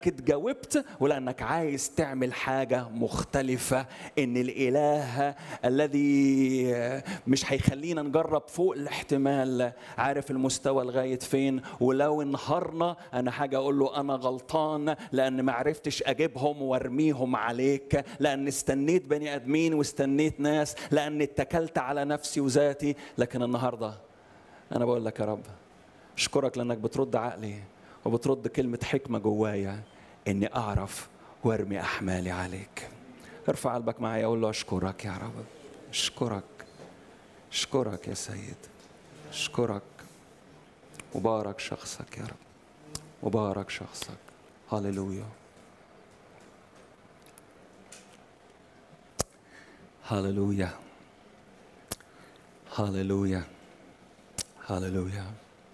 اتجاوبت ولانك عايز تعمل حاجه مختلفه ان الاله الذي مش هيخلينا نجرب فوق الاحتمال عارف المستوى لغايه فين ولو انهارنا انا حاجه اقول له انا غلطان لان ما عرفتش اجيبهم وارميهم عليك لان استنيت بني ادمين واستنيت ناس لان اتكلت على نفسي وذاتي لكن النهارده انا بقول لك يا رب اشكرك لانك بترد عقلي وبترد كلمة حكمة جوايا إني أعرف وارمي أحمالي عليك. ارفع قلبك معايا أقول له أشكرك يا رب. أشكرك. أشكرك يا سيد. أشكرك. مبارك شخصك يا رب. مبارك شخصك. هللويا. هللويا. هللويا. هللويا.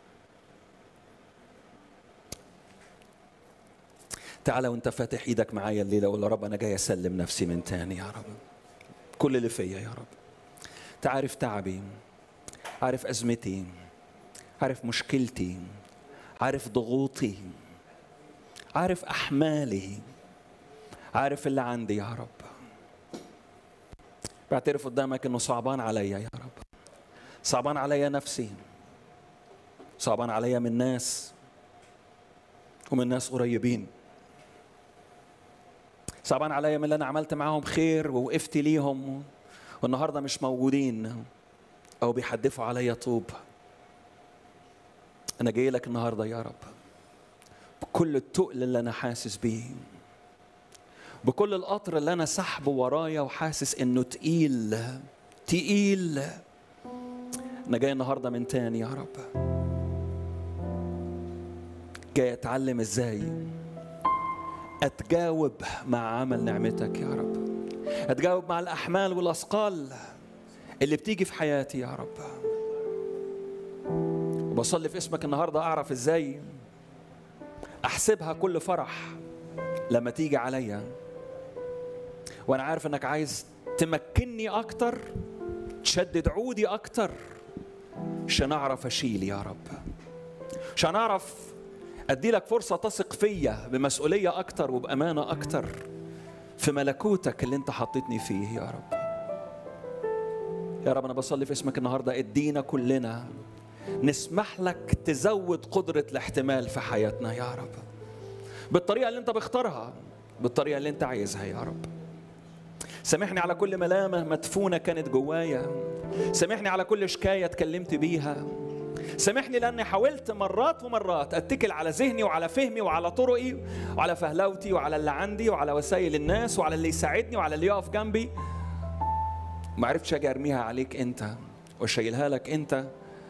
تعالى وانت فاتح ايدك معايا الليله قول يا رب انا جاي اسلم نفسي من تاني يا رب كل اللي فيا يا رب انت عارف تعبي عارف ازمتي عارف مشكلتي عارف ضغوطي عارف احمالي عارف اللي عندي يا رب بعترف قدامك انه صعبان عليا يا رب صعبان عليا نفسي صعبان عليا من ناس ومن ناس قريبين صعبان عليا من اللي انا عملت معاهم خير ووقفت ليهم والنهارده مش موجودين او بيحدفوا عليا طوب انا جاي لك النهارده يا رب بكل التقل اللي انا حاسس بيه بكل القطر اللي انا سحبه ورايا وحاسس انه تقيل تقيل انا جاي النهارده من تاني يا رب جاي اتعلم ازاي اتجاوب مع عمل نعمتك يا رب اتجاوب مع الاحمال والاثقال اللي بتيجي في حياتي يا رب وبصلي في اسمك النهارده اعرف ازاي احسبها كل فرح لما تيجي عليا وانا عارف انك عايز تمكنني اكتر تشدد عودي اكتر عشان اعرف اشيل يا رب عشان اعرف ادي لك فرصه تثق فيا بمسؤوليه اكتر وبامانه اكتر في ملكوتك اللي انت حطيتني فيه يا رب يا رب انا بصلي في اسمك النهارده ادينا كلنا نسمح لك تزود قدره الاحتمال في حياتنا يا رب بالطريقه اللي انت بختارها بالطريقه اللي انت عايزها يا رب سامحني على كل ملامه مدفونه كانت جوايا سامحني على كل شكايه اتكلمت بيها سامحني لاني حاولت مرات ومرات اتكل على ذهني وعلى فهمي وعلى طرقي وعلى فهلوتي وعلى اللي عندي وعلى وسائل الناس وعلى اللي يساعدني وعلى اللي يقف جنبي ما عرفتش اجي ارميها عليك انت واشيلها لك انت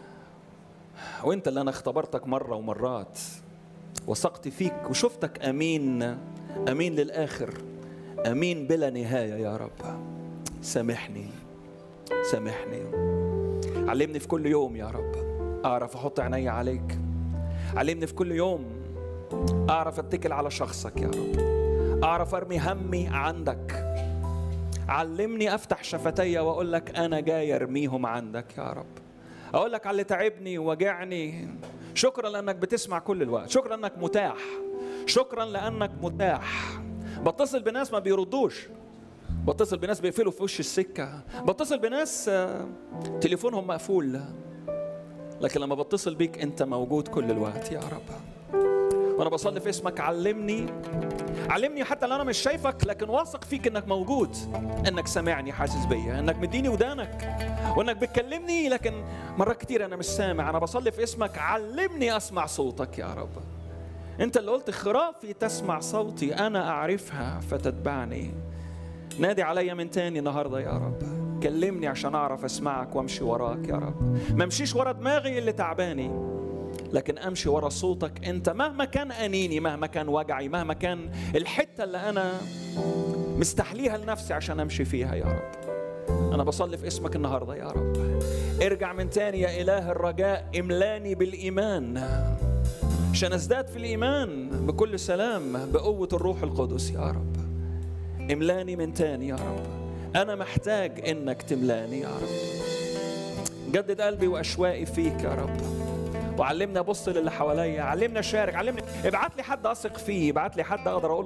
وانت اللي انا اختبرتك مره ومرات وثقت فيك وشفتك امين امين للاخر امين بلا نهايه يا رب سامحني سامحني علمني في كل يوم يا رب اعرف احط عيني عليك علمني في كل يوم اعرف اتكل على شخصك يا رب اعرف ارمي همي عندك علمني افتح شفتي واقول لك انا جاي ارميهم عندك يا رب اقول لك على اللي تعبني ووجعني شكرا لانك بتسمع كل الوقت شكرا انك متاح شكرا لانك متاح بتصل بناس ما بيردوش بتصل بناس بيقفلوا في وش السكه بتصل بناس تليفونهم مقفول لكن لما بتصل بيك انت موجود كل الوقت يا رب وانا بصلي في اسمك علمني علمني حتى لو انا مش شايفك لكن واثق فيك انك موجود انك سامعني حاسس بيا انك مديني ودانك وانك بتكلمني لكن مرات كتير انا مش سامع انا بصلي في اسمك علمني اسمع صوتك يا رب انت اللي قلت خرافي تسمع صوتي انا اعرفها فتتبعني نادي عليا من تاني النهارده يا رب كلمني عشان اعرف اسمعك وامشي وراك يا رب ما امشيش ورا دماغي اللي تعباني لكن امشي ورا صوتك انت مهما كان انيني مهما كان وجعي مهما كان الحته اللي انا مستحليها لنفسي عشان امشي فيها يا رب انا بصلي في اسمك النهارده يا رب ارجع من تاني يا اله الرجاء املاني بالايمان عشان ازداد في الايمان بكل سلام بقوه الروح القدس يا رب املاني من تاني يا رب انا محتاج انك تملاني يا رب جدد قلبي واشواقي فيك يا رب وعلمني ابص للي حواليا علمني اشارك علمني ابعت لي حد اثق فيه ابعت لي حد اقدر اقول